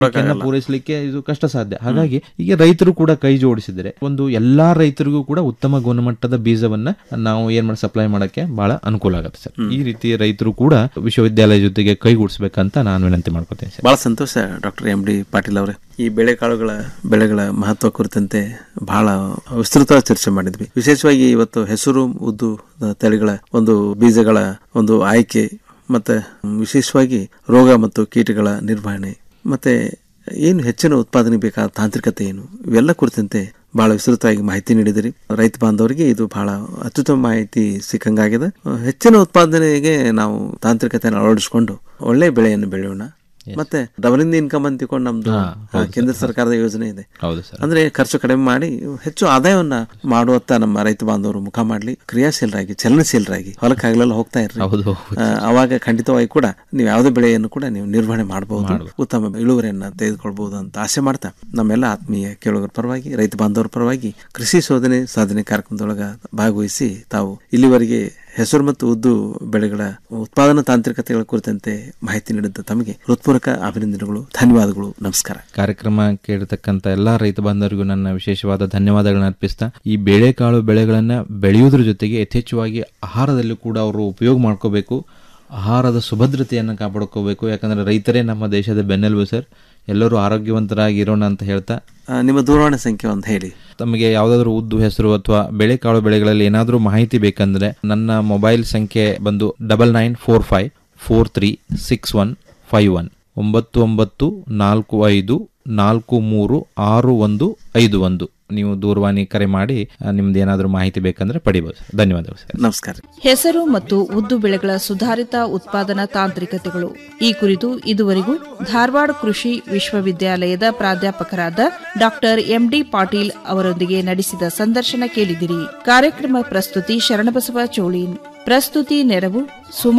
ಬೇಡಿಕೆಯನ್ನ ಪೂರೈಸಲಿಕ್ಕೆ ಇದು ಕಷ್ಟ ಸಾಧ್ಯ ಹಾಗಾಗಿ ಈಗ ರೈತರು ಕೂಡ ಕೈ ಜೋಡಿಸಿದರೆ ಒಂದು ಎಲ್ಲಾ ರೈತರಿಗೂ ಕೂಡ ಉತ್ತಮ ಗುಣಮಟ್ಟದ ಬೀಜವನ್ನ ನಾವು ಏನ್ ಮಾಡಿ ಸಪ್ಲೈ ಮಾಡಕ್ಕೆ ಬಹಳ ಅನುಕೂಲ ಆಗುತ್ತೆ ಸರ್ ಈ ರೀತಿ ರೈತರು ಕೂಡ ವಿಶ್ವವಿದ್ಯಾಲಯ ಜೊತೆಗೆ ಕೈಗೂಡಿಸ್ಬೇಕಂತ ನಾನು ವಿನಂತಿ ಮಾಡ್ಕೊತೇನೆ ಸರ್ ಬಹಳ ಸಂತೋಷ ಡಾಕ್ಟರ್ ಎಂ ಡಿ ಪಾಟೀಲ್ ಅವರೇ ಈ ಬೆಳೆಕಾಳುಗಳ ಬೆಳೆಗಳ ಮಹತ್ವ ಕುರಿತಂತೆ ಬಹಳ ವಿಸ್ತೃತವಾಗಿ ಚರ್ಚೆ ಮಾಡಿದ್ವಿ ವಿಶೇಷವಾಗಿ ಇವತ್ತು ಹೆಸರು ಉದ್ದು ತಳಿಗಳ ಒಂದು ಬೀಜಗಳ ಒಂದು ಆಯ್ಕೆ ಮತ್ತೆ ವಿಶೇಷವಾಗಿ ರೋಗ ಮತ್ತು ಕೀಟಗಳ ನಿರ್ವಹಣೆ ಮತ್ತೆ ಏನು ಹೆಚ್ಚಿನ ಉತ್ಪಾದನೆ ಬೇಕಾದ ತಾಂತ್ರಿಕತೆ ಏನು ಇವೆಲ್ಲ ಕುರಿತಂತೆ ಬಹಳ ವಿಸ್ತೃತವಾಗಿ ಮಾಹಿತಿ ನೀಡಿದಿರಿ ರೈತ ಬಾಂಧವರಿಗೆ ಇದು ಬಹಳ ಅತ್ಯುತ್ತಮ ಮಾಹಿತಿ ಸಿಕ್ಕಂಗಾಗಿದೆ ಹೆಚ್ಚಿನ ಉತ್ಪಾದನೆಗೆ ನಾವು ತಾಂತ್ರಿಕತೆಯನ್ನು ಅಳವಡಿಸಿಕೊಂಡು ಒಳ್ಳೆ ಬೆಳೆಯನ್ನು ಬೆಳೆಯೋಣ ಮತ್ತೆ ಡಬಲ್ ಇನ್ ಇನ್ಕಮ್ ಅಂತ ತಿಳ್ಕೊಂಡು ನಮ್ದು ಆ, ಕೇಂದ್ರ ಸರ್ಕಾರದ ಯೋಜನೆ ಇದೆ ಹೌದು ಸರ್ ಅಂದ್ರೆ ಖರ್ಚು ಕಡಿಮೆ ಮಾಡಿ ಹೆಚ್ಚು ಆದಾಯವನ್ನ ಮಾಡುವತ್ತ ನಮ್ಮ ರೈತ ಬಾಂಧವರು ಮುಖ ಮಾಡ್ಲಿ ಕ್ರಿಯಾಶೀಲರಾಗಿ ಚಲನಶೀಲರಾಗಿ ಹೊಲಕ್ಕೆ ಹಗಲೆಲ್ಲ ಹೋಗ್ತಾ ಇರ್ರಿ ಹೌದು ಆ, ಅವಾಗ ಖಂಡಿತವಾಗಿ ಕೂಡ ನೀವು ಯಾವುದೇ ಬೆಳೆಯನ್ನು ಕೂಡ ನೀವು ನಿರ್ವಹಣೆ ಮಾಡಬಹುದು ಉತ್ತಮ ಇಳುವರಿಯನ್ನ ತೆಗೆದುಕೊಳ್ಬಹುದು ಅಂತ ಆಸೆ ಮಾಡ್ತಾ ನಮ್ಮೆಲ್ಲ ಆತ್ಮೀಯ ಕೇಳುಗರ ಪರವಾಗಿ ರೈತ ಬಾಂಧವರ ಪರವಾಗಿ ಕೃಷಿ ಶೋಧನೆ ಸಾಧನೆ ಕಾರ್ಯಕ್ರಮದೊಳಗ ಭಾಗವಹಿಸಿ ತಾವು ಇಲ್ಲಿವರೆಗೆ ಹೆಸರು ಮತ್ತು ಉದ್ದು ಬೆಳೆಗಳ ಉತ್ಪಾದನಾ ತಾಂತ್ರಿಕತೆಗಳ ಕುರಿತಂತೆ ಮಾಹಿತಿ ನೀಡಿದ್ದ ತಮಗೆ ಹೃತ್ಪೂರ್ವಕ ಅಭಿನಂದನೆಗಳು ಧನ್ಯವಾದಗಳು ನಮಸ್ಕಾರ ಕಾರ್ಯಕ್ರಮ ಕೇಳಿರ್ತಕ್ಕಂಥ ಎಲ್ಲಾ ರೈತ ಬಾಂಧವರಿಗೂ ನನ್ನ ವಿಶೇಷವಾದ ಧನ್ಯವಾದಗಳನ್ನ ಅರ್ಪಿಸ್ತಾ ಈ ಬೇಳೆಕಾಳು ಬೆಳೆಗಳನ್ನ ಬೆಳೆಯುವುದ್ರ ಜೊತೆಗೆ ಯಥೇಚ್ಛವಾಗಿ ಆಹಾರದಲ್ಲೂ ಕೂಡ ಅವರು ಉಪಯೋಗ ಮಾಡ್ಕೋಬೇಕು ಆಹಾರದ ಸುಭದ್ರತೆಯನ್ನು ಕಾಪಾಡ್ಕೋಬೇಕು ಯಾಕಂದ್ರೆ ರೈತರೇ ನಮ್ಮ ದೇಶದ ಬೆನ್ನೆಲುಬು ಸರ್ ಎಲ್ಲರೂ ಆರೋಗ್ಯವಂತರಾಗಿ ಇರೋಣ ಅಂತ ಹೇಳ್ತಾ ಆ, ನಿಮ್ಮ ದೂರವಾಣಿ ಸಂಖ್ಯೆ ಒಂದು ಹೇಳಿ ತಮಗೆ ಯಾವುದಾದ್ರೂ ಉದ್ದು ಹೆಸರು ಅಥವಾ ಬೆಳೆಕಾಳು ಬೆಳೆಗಳಲ್ಲಿ ಏನಾದರೂ ಮಾಹಿತಿ ಬೇಕಂದ್ರೆ ನನ್ನ ಮೊಬೈಲ್ ಸಂಖ್ಯೆ ಬಂದು double nine four five four three six one five one ಒಂಬತ್ತು ಒಂಬತ್ತು ನಾಲ್ಕು ಐದು ನಾಲ್ಕು ಮೂರು ಆರು ಒಂದು ಐದು ಒಂದು ನೀವು ದೂರವಾಣಿ ಕರೆ ಮಾಡಿ ಆ, ನಿಮ್ದು ಏನಾದರೂ ಮಾಹಿತಿ ಬೇಕಂದ್ರೆ ಪಡಿಬೋದು ಸರ್ ಧನ್ಯವಾದಗಳು ಸರ್ ನಮಸ್ಕಾರ ಹೆಸರು ಮತ್ತು ಉದ್ದು ಬೆಳೆಗಳ ಸುಧಾರಿತ ಉತ್ಪಾದನಾ ತಾಂತ್ರಿಕತೆಗಳು ಈ ಕುರಿತು ಇದುವರೆಗೂ ಧಾರವಾಡ ಕೃಷಿ ವಿಶ್ವವಿದ್ಯಾಲಯದ ಪ್ರಾಧ್ಯಾಪಕರಾದ ಡಾಕ್ಟರ್ ಎಂಡಿ ಪಾಟೀಲ್ ಅವರೊಂದಿಗೆ ನಡೆಸಿದ ಸಂದರ್ಶನ ಕೇಳಿದಿರಿ ಕಾರ್ಯಕ್ರಮ ಪ್ರಸ್ತುತಿ ಶರಣಬಸವ ಚೋಳೀನ್ ಪ್ರಸ್ತುತಿ ನೆರವು ಸುಮಾ